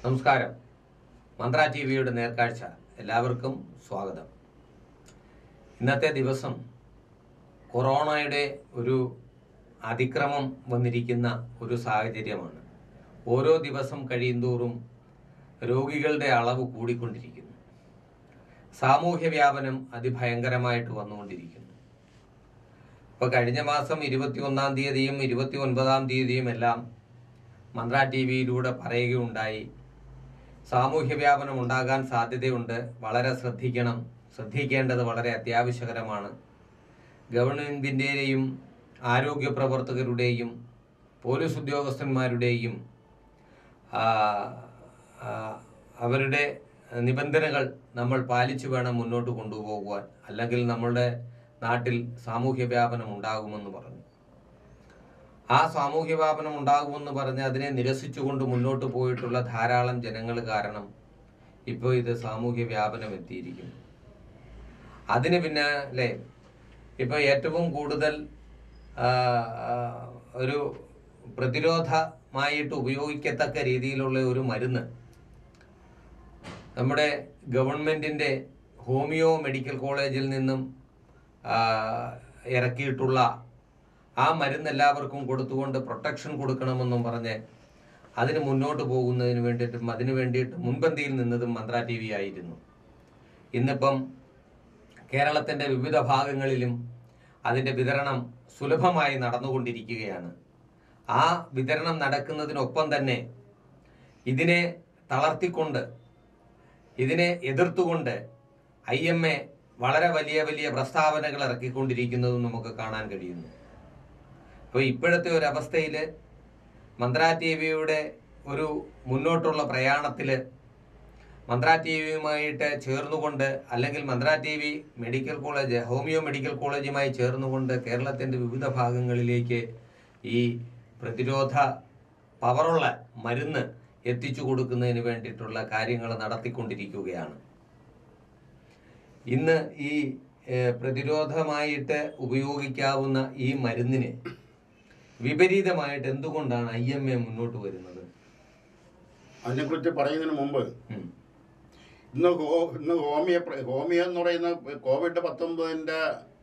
നമസ്കാരം മന്ത്ര ടി വിയുടെ നേർക്കാഴ്ച എല്ലാവർക്കും സ്വാഗതം ഇന്നത്തെ ദിവസം കൊറോണയുടെ ഒരു അതിക്രമം വന്നിരിക്കുന്ന ഒരു സാഹചര്യമാണ് ഓരോ ദിവസം കഴിയുന്തോറും രോഗികളുടെ അളവ് കൂടിക്കൊണ്ടിരിക്കുന്നു സാമൂഹ്യ വ്യാപനം അതിഭയങ്കരമായിട്ട് വന്നുകൊണ്ടിരിക്കുന്നു ഇപ്പൊ കഴിഞ്ഞ മാസം ഇരുപത്തി ഒന്നാം തീയതിയും ഇരുപത്തി ഒൻപതാം തീയതിയും എല്ലാം മന്ത്ര ടി വിയിലൂടെ പറയുകയുണ്ടായി സാമൂഹ്യ വ്യാപനം ഉണ്ടാകാൻ സാധ്യതയുണ്ട് വളരെ ശ്രദ്ധിക്കണം ശ്രദ്ധിക്കേണ്ടത് വളരെ അത്യാവശ്യകരമാണ് ഗവൺമെന്റിൻ്റെയും ആരോഗ്യ പ്രവർത്തകരുടെയും പോലീസ് ഉദ്യോഗസ്ഥന്മാരുടെയും ആ, ആ, അവരുടെ നിബന്ധനകൾ നമ്മൾ പാലിച്ചു വേണം മുന്നോട്ട് കൊണ്ടുപോകുവാൻ അല്ലെങ്കിൽ നമ്മളുടെ നാട്ടിൽ സാമൂഹ്യ വ്യാപനം ഉണ്ടാകുമെന്ന് പറഞ്ഞു ആ സാമൂഹ്യ വ്യാപനം ഉണ്ടാകുമെന്ന് പറഞ്ഞ് അതിനെ നിരസിച്ചുകൊണ്ട് മുന്നോട്ട് പോയിട്ടുള്ള ധാരാളം ജനങ്ങൾ കാരണം ഇപ്പോൾ ഇത് സാമൂഹ്യ വ്യാപനം എത്തിയിരിക്കുന്നു അതിന് പിന്നെ അല്ലേ ഇപ്പൊ ഏറ്റവും കൂടുതൽ ആ, ആ, ഒരു പ്രതിരോധമായിട്ട് ഉപയോഗിക്കത്തക്ക രീതിയിലുള്ള ഒരു മരുന്ന് നമ്മുടെ ഗവൺമെന്റിന്റെ ഹോമിയോ മെഡിക്കൽ കോളേജിൽ നിന്നും ആ, ഇറക്കിയിട്ടുള്ള ആ മരുന്ന് എല്ലാവർക്കും കൊടുത്തുകൊണ്ട് പ്രൊട്ടക്ഷൻ കൊടുക്കണമെന്നും പറഞ്ഞ് അതിന് മുന്നോട്ട് പോകുന്നതിന് വേണ്ടിയിട്ടും അതിനു വേണ്ടിയിട്ട് മുൻപന്തിയിൽ നിന്നതും മന്ത്ര ടി വി ആയിരുന്നു ഇന്നിപ്പം കേരളത്തിന്റെ വിവിധ ഭാഗങ്ങളിലും അതിന്റെ വിതരണം സുലഭമായി നടന്നുകൊണ്ടിരിക്കുകയാണ് ആ വിതരണം നടക്കുന്നതിനൊപ്പം തന്നെ ഇതിനെ തളർത്തിക്കൊണ്ട് ഇതിനെ എതിർത്തുകൊണ്ട് ഐ എം എ വളരെ വലിയ വലിയ പ്രസ്താവനകൾ ഇറക്കിക്കൊണ്ടിരിക്കുന്നതും നമുക്ക് കാണാൻ കഴിയുന്നു അപ്പോൾ ഇപ്പോഴത്തെ ഒരു അവസ്ഥയിൽ മന്ത്ര ടി വിയുടെ ഒരു മുന്നോട്ടുള്ള പ്രയാണത്തിൽ മന്ത്ര ടി വിയുമായിട്ട് ചേർന്നുകൊണ്ട് അല്ലെങ്കിൽ Mantra T V medical college homoeo medical കോളേജുമായി ചേർന്നുകൊണ്ട് കേരളത്തിൻ്റെ വിവിധ ഭാഗങ്ങളിലേക്ക് ഈ പ്രതിരോധ പവറുള്ള മരുന്ന് എത്തിച്ചു കൊടുക്കുന്നതിന് വേണ്ടിയിട്ടുള്ള കാര്യങ്ങൾ നടത്തിക്കൊണ്ടിരിക്കുകയാണ് ഇന്ന് ഈ ഏഹ്, പ്രതിരോധമായിട്ട് ഉപയോഗിക്കാവുന്ന ഈ മരുന്നിന് വിപരീതമായിട്ട് എന്തുകൊണ്ടാണ് ഐ എം എ മുന്നോട്ട് വരുന്നത് അതിനെക്കുറിച്ച് പറയുന്നതിന് മുമ്പ് ഉം. ഇന്ന് ഹോ- ഇന്ന് ഹോമിയോ പ്ര- ഹോമിയോ എന്ന് പറയുന്ന കോവിഡ് പത്തൊമ്പതിന്റെ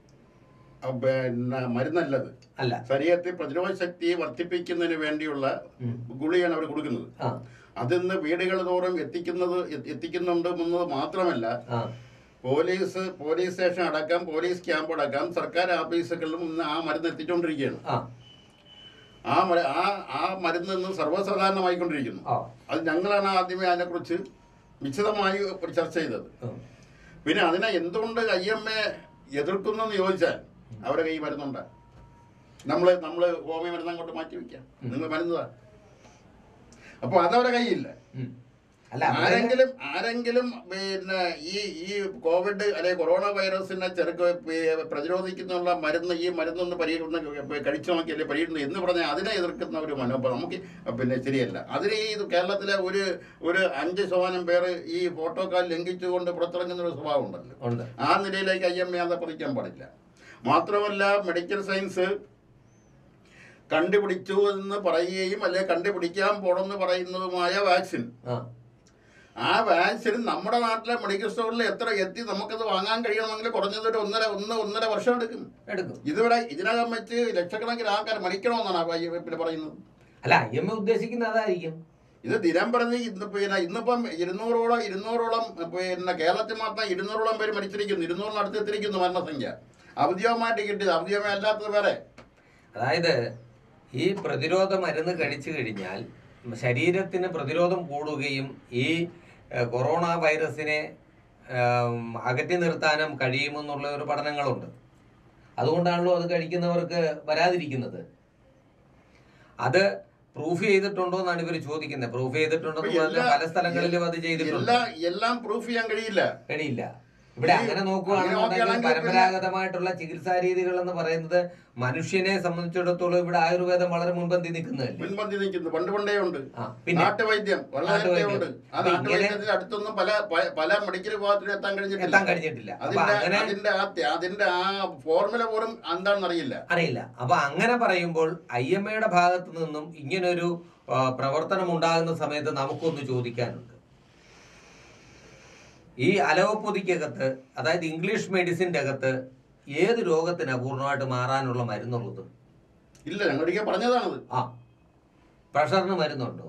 അഹ് പിന്നെ മരുന്നല്ലത് അല്ല ശരീരത്തിൽ പ്രതിരോധ ശക്തി വർദ്ധിപ്പിക്കുന്നതിന് വേണ്ടിയുള്ള ഉം. ഗുളിയാണ് അവർ കൊടുക്കുന്നത് ആ അതിന്ന് വീടുകൾ തോറും എത്തിക്കുന്നത് എത്തി- എത്തിക്കുന്നുണ്ട് എന്നത് മാത്രമല്ല ആ പോലീസ് പോലീസ് സ്റ്റേഷൻ അടക്കം പോലീസ് ക്യാമ്പ് അടക്കം സർക്കാർ ഓഫീസുകളിലും ഇന്ന് ആ മരുന്ന് എത്തിച്ചുകൊണ്ടിരിക്കുകയാണ് ആ ആ മര ആ ആ മരുന്ന് ഇന്ന് സർവ്വസാധാരണമായിക്കൊണ്ടിരിക്കുന്നു ആ അത് ഞങ്ങളാണ് ആദ്യമേ അതിനെക്കുറിച്ച് വിശദമായി ഒരു ചർച്ച ചെയ്തത് ഉം. പിന്നെ അതിനെ എന്തുകൊണ്ട് ഐ എം എ എതിർക്കുന്നു എന്ന് ചോദിച്ചാൽ അവരെ കൈ മരുന്നുണ്ട് നമ്മള് നമ്മള് ഹോമിയോ മരുന്ന് അങ്ങോട്ട് മാറ്റി വെക്കാം നിങ്ങൾ മരുന്നതാ അപ്പൊ അതവരെ കയ്യില്ല ഉം. അല്ല അവരെ- ആരെങ്കിലും ആരെങ്കിലും പിന്നെ ഈ ഈ കോവിഡ് അല്ലെ കൊറോണ വൈറസിനെ ചെറുക്ക് പി- പ്രതിരോധിക്കുന്നുള്ള മരുന്ന് ഈ മരുന്നൊന്ന് പരീക്ഷ കഴിച്ചു നോക്കിയല്ലേ പരീക്ഷണം എന്ന് പറഞ്ഞാൽ അതിനെ എതിർക്കുന്ന ഒരു മനോഭാവം നമുക്ക് പിന്നെ ശരിയല്ല അതിന് ഈ കേരളത്തിലെ ഒരു ഒരു അഞ്ച് ശതമാനം പേര് ഈ പ്രോട്ടോക്കാൾ ലംഘിച്ചുകൊണ്ട് പുറത്തിറങ്ങുന്ന ഒരു സ്വഭാവം ഉണ്ടല്ലോ ഉണ്ട് ആ നിലയിലേക്ക് ഐ എം എ പതിക്കാൻ പാടില്ല മാത്രമല്ല മെഡിക്കൽ സയൻസ് കണ്ടുപിടിച്ചു എന്ന് പറയുകയും അല്ലെ കണ്ടുപിടിക്കാൻ പോണെന്ന് പറയുന്നതുമായ വാക്സിൻ ആ ആ വാക്സിൻ നമ്മുടെ നാട്ടിലെ മെഡിക്കൽ സ്റ്റോറിൽ എത്ര എത്തി നമുക്കത് വാങ്ങാൻ കഴിയണമെങ്കിൽ കുറഞ്ഞത് ഒരു ഒന്നര ഒന്ന് ഒന്നര വർഷം എടുക്കും എടുക്കും ഇതുവരെ ഇതിനകം വെച്ച് ലക്ഷക്കണക്കിന് ആൾക്കാർ മരിക്കണമെന്നാണ് ആ പയ്യ- പിന്നെ പറയുന്നത് അല്ല ഐ എം എ ഉദ്ദേശിക്കുന്ന അതായിരിക്കും ഇത് ദിനം പ്രതി ഇന്ന് പിന്നെ ഇന്നിപ്പം ഇരുന്നൂറോളം ഇരുന്നൂറോളം പിന്നെ കേരളത്തിൽ മാത്രം ഇരുന്നൂറോളം പേര് മരിച്ചിരിക്കുന്നു ഇരുന്നൂറിനടുത്ത് എത്തിയിരിക്കുന്നു മരണസംഖ്യ ഔദ്യോഗികമായിട്ട് കിട്ടിയത് ഔദ്യോഗികമായി അല്ലാത്തത് വേറെ അതായത് ഈ പ്രതിരോധ മരുന്ന് കഴിച്ചു കഴിഞ്ഞാൽ ശരീരത്തിന് പ്രതിരോധം കൂടുകയും ഈ ഏഹ്, കൊറോണ വൈറസിനെ ഏം, അകറ്റി നിർത്താനും കഴിയുമെന്നുള്ള ഒരു പഠനങ്ങളുണ്ട് അതുകൊണ്ടാണല്ലോ അത് കഴിക്കുന്നവർക്ക് വരാതിരിക്കുന്നത് അത് പ്രൂഫ് ചെയ്തിട്ടുണ്ടോ എന്നാണ് ഇവർ ചോദിക്കുന്നത് പ്രൂഫ് ചെയ്തിട്ടുണ്ടോ എന്ന് പറഞ്ഞാൽ എല്ലാ- പല സ്ഥലങ്ങളിലും അത് ചെയ്തിട്ടുണ്ട് എല്ലാ എല്ലാം പ്രൂഫ് ചെയ്യാൻ കഴിയില്ല കഴിയില്ല ഇവിടെ ഈ- അങ്ങനെ അങ്ങനെ നോക്കുകയാണെന്നുണ്ടെങ്കിൽ നോക്കുകയാണെങ്കിൽ പിന്നെ- പരമ്പരാഗതമായിട്ടുള്ള ചികിത്സാ രീതികൾ എന്ന് പറയുന്നത് മനുഷ്യനെ സംബന്ധിച്ചിടത്തോളം ഇവിടെ ആയുർവേദം വളരെ മുൻപന്തി നിൽക്കുന്നതല്ലേ മുൻപന്തി നിൽക്കുന്നു പണ്ട് പണ്ടേ ഉണ്ട് ആ പിന്നെ നാട്ടുവൈദ്യം വളരെ നാട്ടുവൈദ്യം. നേരത്തെ ഉണ്ട് ആ അപ്പൊ ഇങ്ങനെ- നാട്ടുവൈദ്യത്തിന്റെ അടുത്തൊന്നും പല പ- പല മെഡിക്കൽ വിഭാഗത്തിലും എത്താൻ കഴിഞ്ഞിട്ടില്ല എത്താൻ കഴിഞ്ഞിട്ടില്ല അപ്പൊ അതിന്റെ അങ്ങനെ അതിന്റെ ആ ത്യ- അതിന്റെ ആ ഫോർമുല പോലും എന്താണെന്ന് അറിയില്ല അറിയില്ല അപ്പൊ അങ്ങനെ പറയുമ്പോൾ ഐ എം എയുടെ ഭാഗത്ത് നിന്നും ഇങ്ങനൊരു ആ, പ്രവർത്തനം ഉണ്ടാകുന്ന സമയത്ത് നമുക്കൊന്ന് ചോദിക്കാനുണ്ട് ഈ അലോപ്പതിക്കകത്ത് അതായത് ഇംഗ്ലീഷ് മെഡിസിന്റെ അകത്ത് ഏത് രോഗത്തിന് പൂർണ്ണമായിട്ട് മാറാനുള്ള മരുന്നുള്ളത് ഇല്ല ഞങ്ങൾ ഒരിക്കൽ പറഞ്ഞതാണത് ആ പ്രഷറിന് മരുന്നുണ്ടോ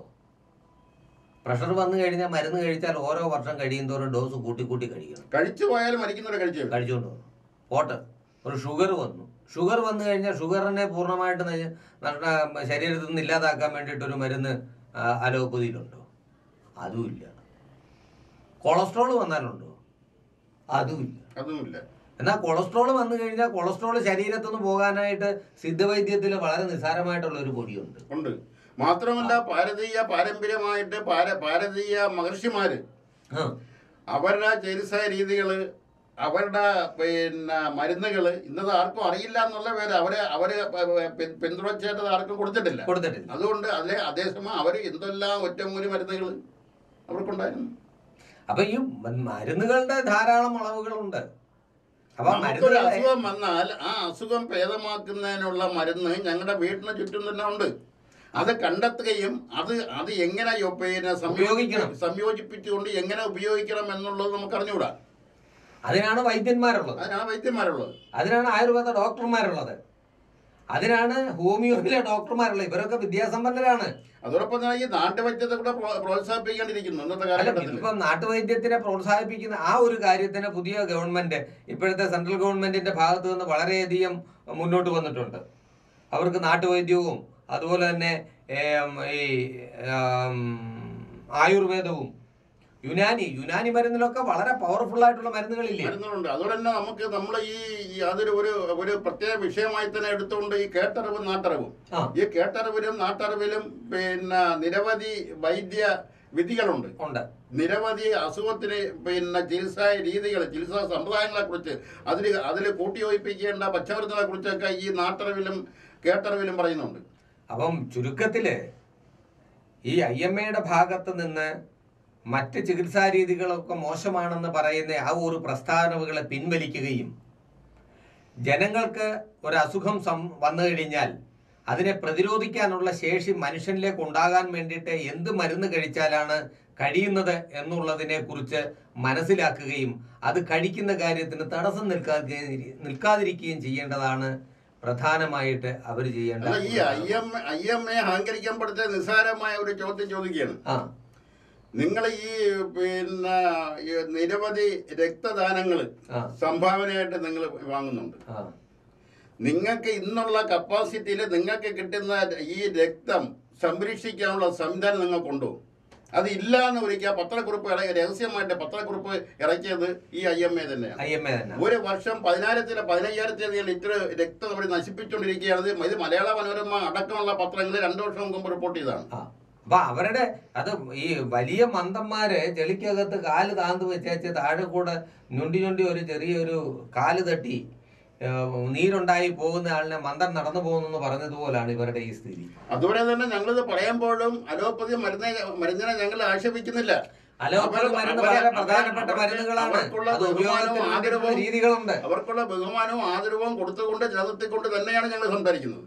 പ്രഷർ വന്നു കഴിഞ്ഞാൽ മരുന്ന് കഴിച്ചാൽ ഓരോ വർഷം കഴിയുന്തോറും ഡോസ് കൂട്ടി കൂട്ടി കഴിക്കണം കഴിച്ചു പോയാലും മരിക്കുന്നവരെ കഴിച്ചു വരും. കഴിച്ചുകൊണ്ട് വന്നു പോട്ടെ ഒരു ഷുഗർ വന്നു ഷുഗർ വന്നു കഴിഞ്ഞാൽ ഷുഗറിനെ പൂർണ്ണമായിട്ട് ന- നഷ്ട- ശരീരത്തിൽ നിന്ന് ഇല്ലാതാക്കാൻ വേണ്ടിയിട്ട് ഒരു മരുന്ന് ആ, അലോപ്പതിയിലുണ്ടോ അതുമില്ല കൊളസ്ട്രോൾ വന്നാലുണ്ടോ അതുമില്ല അതുമില്ല എന്നാൽ കൊളസ്ട്രോൾ വന്നു കഴിഞ്ഞാൽ കൊളസ്ട്രോൾ ശരീരത്തിൽ നിന്ന് പോകാനായിട്ട് സിദ്ധവൈദ്യത്തിൽ വളരെ നിസ്സാരമായിട്ടുള്ള ഒരു പൊടിയുണ്ട് ഉണ്ട് മാത്രമല്ല ഭാരതീയ പാരമ്പര്യമായിട്ട് പാര ഭാരതീയ മഹർഷിമാര് ആ, അവരുടെ ചികിത്സാ രീതികള് അവരുടെ പിന്നെ മരുന്നുകള് ഇന്നത് ആർക്കും അറിയില്ല എന്നുള്ള പേര് അവരെ അവര് പി- പിന്തുണച്ചേട്ടത് ആർക്കും കൊടുത്തിട്ടില്ല കൊടുത്തിട്ടില്ല അതുകൊണ്ട് അതിലെ അതേസമയം അവർ എന്തെല്ലാം ഒറ്റമൂലി മരുന്നുകൾ അവർക്കുണ്ടായിരുന്നു അപ്പൊ ഈ മ- മരുന്നുകളുടെ ധാരാളം അളവുകളുണ്ട് അപ്പൊ നമുക്കൊരു മരുന്നുകളെ അസുഖം വന്നാൽ ആ അസുഖം ഭേദമാക്കുന്നതിനുള്ള മരുന്ന് ഞങ്ങളുടെ വീടിന് ചുറ്റും തന്നെ ഉണ്ട് അത് കണ്ടെത്തുകയും അത് അത് എങ്ങനെ യോ- പിന്നെ ഉപയോഗിക്കണം. സംയോജിപ്പിക്കണം സംയോജിപ്പിച്ചുകൊണ്ട് എങ്ങനെ ഉപയോഗിക്കണം എന്നുള്ളത് നമുക്ക് അറിഞ്ഞുകൂടാ അതിനാണ് വൈദ്യന്മാരുള്ളത് അതിനാണ് വൈദ്യന്മാരുള്ളത് അതിനാണ് ആയുർവേദ ഡോക്ടർമാരുള്ളത് അതിനാണ് ഹോമിയോയിലെ ഡോക്ടർമാരുള്ളത് ഇവരൊക്കെ വിദ്യാസമ്പന്നരാണ് അതോടൊപ്പം തന്നെ ഈ നാട്ടുവൈദ്യത്തെ കൂടെ പ്രോ- പ്രോത്സാഹിപ്പിക്കേണ്ടിയിരിക്കുന്നു ഇന്നത്തെ അല്ല കാലഘട്ടത്തിൽ ഇപ്പം നാട്ടുവൈദ്യത്തിനെ പ്രോത്സാഹിപ്പിക്കുന്ന ആ ഒരു കാര്യത്തിന് പുതിയ ഗവൺമെന്റ് ഇപ്പോഴത്തെ സെൻട്രൽ ഗവൺമെന്റിന്റെ ഭാഗത്ത് നിന്ന് വളരെയധികം മുന്നോട്ട് വന്നിട്ടുണ്ട് അവർക്ക് നാട്ടുവൈദ്യവും അതുപോലെ തന്നെ ഏം, ഈ ആം, ആയുർവേദവും യുനാനി യുനാനി മരുന്നിലൊക്കെ വളരെ പവർഫുൾ ആയിട്ടുള്ള മരുന്നുകളില്ലേ മരുന്നുകളുണ്ട് അതുകൊണ്ട് തന്നെ നമുക്ക് നമ്മൾ ഈ ഈ അതൊരു ഒരു ഒരു പ്രത്യേക വിഷയമായി തന്നെ എടുത്തുകൊണ്ട് ഈ കേട്ടറിവും നാട്ടറിവും ആ ഈ കേട്ടറിവിലും നാട്ടറിവിലും പിന്നെ നിരവധി വൈദ്യ വിധികളുണ്ട് ഉണ്ട് നിരവധി അസുഖത്തിന് പിന്നെ ചികിത്സാ രീതികൾ ചികിത്സാ സമ്പ്രദായങ്ങളെ കുറിച്ച് അതിൽ അതിൽ കൂട്ടിയോജിപ്പിക്കേണ്ട പച്ചമരുന്നുകളെ കുറിച്ചൊക്കെ ഈ നാട്ടറിവിലും കേട്ടറിവിലും പറയുന്നുണ്ട് അപ്പം ചുരുക്കത്തില് ഈ ഐ എം എയുടെ ഭാഗത്ത് നിന്ന് മറ്റ് ചികിത്സാ രീതികളൊക്കെ മോശമാണെന്ന് പറയുന്ന ആ ഒരു പ്രസ്താവനകളെ പിൻവലിക്കുകയും ജനങ്ങൾക്ക് ഒരു അസുഖം സം വന്നു കഴിഞ്ഞാൽ അതിനെ പ്രതിരോധിക്കാനുള്ള ശേഷി മനുഷ്യനിലേക്ക് ഉണ്ടാകാൻ വേണ്ടിയിട്ട് എന്ത് മരുന്ന് കഴിച്ചാലാണ് കഴിയുന്നത് എന്നുള്ളതിനെ കുറിച്ച് മനസ്സിലാക്കുകയും അത് കഴിക്കുന്ന കാര്യത്തിന് തടസ്സം നിൽക്കാതെ നിൽക്കാതിരിക്കുകയും ചെയ്യേണ്ടതാണ് പ്രധാനമായിട്ട് അവർ ചെയ്യേണ്ട അല്ല ഈ I M I M A അഹങ്കരിക്കപ്പെടുത്ത നിസ്സാരമായ ഒരു ചോദ്യം ചോദിക്കുകയാണ് ആ നിങ്ങൾ ഈ പിന്നെ ഈ നിരവധി രക്തദാനങ്ങൾ ആ സംഭാവനയായിട്ട് നിങ്ങൾ വാങ്ങുന്നുണ്ട് ആ നിങ്ങൾക്ക് ഇന്നുള്ള കപ്പാസിറ്റിയിൽ നിങ്ങൾക്ക് കിട്ടുന്ന ഈ രക്തം സംരക്ഷിക്കാനുള്ള സംവിധാനം നിങ്ങൾക്കുണ്ടോ അത് ഇല്ല എന്ന് ഒരിക്കൽ പത്രക്കുറിപ്പ് ഇറ- രഹസ്യമായിട്ട് പത്രക്കുറിപ്പ് ഇറക്കിയത് ഈ ഐ എം എ തന്നെയാണ് ഐ എം എ തന്നെ ഒരു വർഷം പതിനായിരത്തിലെ പതിനയ്യായിരത്തിലധികം ലിറ്റർ രക്തം അവർ നശിപ്പിച്ചുകൊണ്ടിരിക്കുകയാണ് ഇത് ഇത് മലയാള മനോരമ അടക്കമുള്ള പത്രങ്ങൾ രണ്ടു വർഷം മുമ്പ് റിപ്പോർട്ട് ചെയ്തതാണ് ആ അപ്പൊ അവരുടെ അത് ഈ വലിയ മന്ദന്മാര് ചെളിക്കകത്ത് കാല് താന്ത് വെച്ചേച്ച് താഴെ കൂടെ ഞൊണ്ടി ഞൊണ്ടി ഒരു ചെറിയൊരു കാല് തട്ടി ഏഹ്, നീരുണ്ടായി പോകുന്ന ആളിനെ മന്ദൻ നടന്നു പോകുന്നു പറഞ്ഞതുപോലാണ് ഇവരുടെ ഈ സ്ഥിതി അതുപോലെ തന്നെ ഞങ്ങളിത് പറയുമ്പോഴും അലോപ്പതി മരുന്ന് മരുന്നിനെ ഞങ്ങൾ ആക്ഷേപിക്കുന്നില്ല അലോപ്പതി അവർ- മരുന്ന് അവരെ- വളരെ പ്രധാനപ്പെട്ട അവർക്ക് മരുന്നുകളാണ് അവർക്കുള്ള അത് ഉപയോഗത്തിന് ബഹുമാനവും വേണ്ടിയിട്ടുള്ള ആദരവും രീതികളുണ്ട് അവർക്കുള്ള ബഹുമാനവും ആദരവും കൊടുത്തുകൊണ്ട് നിലനിർത്തിക്കൊണ്ട് തന്നെയാണ് ഞങ്ങൾ സംസാരിക്കുന്നത്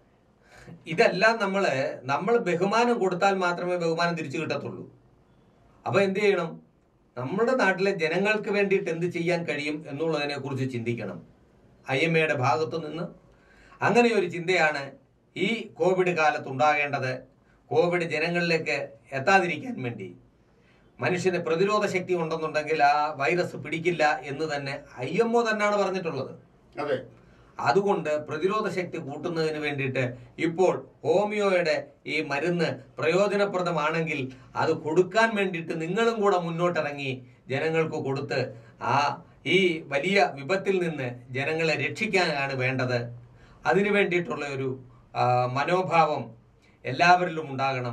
ഇതെല്ലാം നമ്മള് നമ്മൾ ബഹുമാനം കൊടുത്താൽ മാത്രമേ ബഹുമാനം തിരിച്ചു കിട്ടത്തുള്ളൂ അപ്പൊ എന്ത് ചെയ്യണം നമ്മുടെ നാട്ടിലെ ജനങ്ങൾക്ക് വേണ്ടിയിട്ട് എന്ത് ചെയ്യാൻ കഴിയും എന്നുള്ളതിനെ കുറിച്ച് ചിന്തിക്കണം ഐ എം എയുടെ ഭാഗത്തു നിന്ന് അങ്ങനെ ഒരു ചിന്തയാണ് ഈ കോവിഡ് കാലത്ത് ഉണ്ടാകേണ്ടത് കോവിഡ് ജനങ്ങളിലേക്ക് എത്താതിരിക്കാൻ വേണ്ടി മനുഷ്യന് പ്രതിരോധ ശക്തി ഉണ്ടെന്നുണ്ടെങ്കിൽ ആ വൈറസ് പിടിക്കില്ല എന്ന് തന്നെ ഐ എം ഒ തന്നെയാണ് പറഞ്ഞിട്ടുള്ളത് അതെ അതുകൊണ്ട് പ്രതിരോധ ശക്തി കൂട്ടുന്നതിന് വേണ്ടിയിട്ട് ഇപ്പോൾ ഹോമിയോയുടെ ഈ മരുന്ന് പ്രയോജനപ്രദമാണെങ്കിൽ അത് കൊടുക്കാൻ വേണ്ടിയിട്ട് നിങ്ങളും കൂടെ മുന്നോട്ടിറങ്ങി ജനങ്ങൾക്ക് കൊടുത്ത് ആ ഈ വലിയ വിപത്തിൽ നിന്ന് ജനങ്ങളെ രക്ഷിക്കാനാണ് വേണ്ടത് അതിനു വേണ്ടിയിട്ടുള്ള ഒരു ആ, മനോഭാവം എല്ലാവരിലും ഉണ്ടാകണം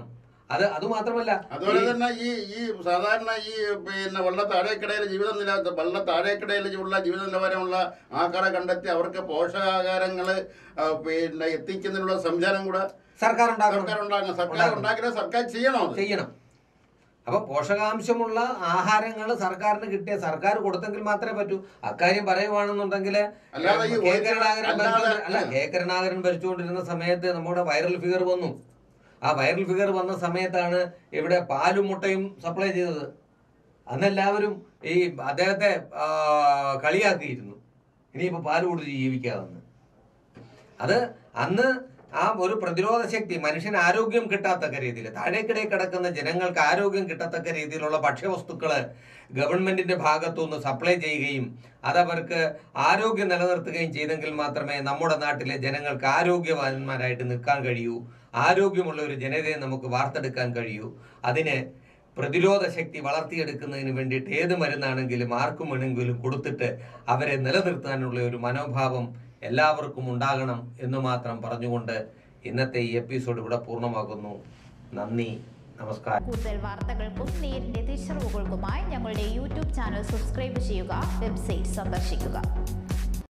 അത് അത് മാത്രമല്ല അതുപോലെ ഈ- തന്നെ ഈ ഈ സാധാരണ ഈ പിന്നെ വെള്ള താഴേക്കിടയിൽ ജീവിത നില വെള്ള താഴേക്കിടയിൽ ഉള്ള ജീവിത നിലവാരമുള്ള ആൾക്കാരെ കണ്ടെത്തി അവർക്ക് പോഷകാഹാരങ്ങൾ പിന്നെ എത്തിക്കുന്നതിനുള്ള സംവിധാനം കൂടെ സർക്കാർ ഉണ്ടാക്കണം സർക്കാർ ഉണ്ടാക്കണം സർക്കാർ ഉണ്ടാക്കണം. ഉണ്ടാക്കിയാൽ സർക്കാർ ചെയ്യണം അത് ചെയ്യണം അപ്പൊ പോഷകാംശമുള്ള ആഹാരങ്ങൾ സർക്കാരിന് കിട്ടിയ സർക്കാർ കൊടുത്തെങ്കിൽ മാത്രമേ പറ്റൂ അക്കാര്യം പറയുവാണെന്നുണ്ടെങ്കിൽ അല്ലാതെ ഈ കെ ഒരു- കരുണാകരൻ അല്ലാതെ- ഭരിച്ചുകൊണ്ട്- അല്ല കെ കരുണാകരൻ ഭരിച്ചുകൊണ്ടിരുന്ന സമയത്ത് നമ്മുടെ വൈറൽ ഫിഗർ വന്നു ആ വൈറൽ ഫിഗർ വന്ന സമയത്താണ് ഇവിടെ പാലും മുട്ടയും സപ്ലൈ ചെയ്തത് അന്ന് എല്ലാവരും ഈ അദ്ദേഹത്തെ ആ, കളിയാക്കിയിരുന്നു ഇനിയിപ്പോ പാല് കുടിച്ച് ജീവിക്കാമെന്ന് അത് അന്ന് ആ ഒരു പ്രതിരോധ ശക്തി മനുഷ്യന് ആരോഗ്യം കിട്ടാത്തക്ക രീതിയിൽ താഴേക്കിടയിൽ കിടക്കുന്ന ജനങ്ങൾക്ക് ആരോഗ്യം കിട്ടത്തക്ക രീതിയിലുള്ള ഭക്ഷ്യവസ്തുക്കള് ഗവൺമെന്റിന്റെ ഭാഗത്തുനിന്ന് സപ്ലൈ ചെയ്യുകയും അതവർക്ക് ആരോഗ്യം നിലനിർത്തുകയും ചെയ്തെങ്കിൽ മാത്രമേ നമ്മുടെ നാട്ടിലെ ജനങ്ങൾക്ക് ആരോഗ്യവാന്മാരായിട്ട് നിൽക്കാൻ കഴിയൂ ആരോഗ്യമുള്ള ഒരു ജനതയെ നമുക്ക് വാർത്തെടുക്കാൻ കഴിയൂ അതിന് പ്രതിരോധ ശക്തി വളർത്തിയെടുക്കുന്നതിന് വേണ്ടിയിട്ട് ഏത് മരുന്നാണെങ്കിലും ആർക്കും വേണമെങ്കിലും കൊടുത്തിട്ട് അവരെ നിലനിർത്താനുള്ള ഒരു മനോഭാവം എല്ലാവർക്കും ഉണ്ടാകണം എന്ന് മാത്രം പറഞ്ഞുകൊണ്ട് ഇന്നത്തെ ഈ എപ്പിസോഡ് ഇവിടെ പൂർണ്ണമാകുന്നു നന്ദി നമസ്കാരം കൂടുതൽ വാർത്തകൾക്കും നേരിന്റെ തിരിച്ചറിവുകൾക്കുമായി ഞങ്ങളുടെ യൂട്യൂബ് ചാനൽ സബ്സ്ക്രൈബ് ചെയ്യുക വെബ്സൈറ്റ് സന്ദർശിക്കുക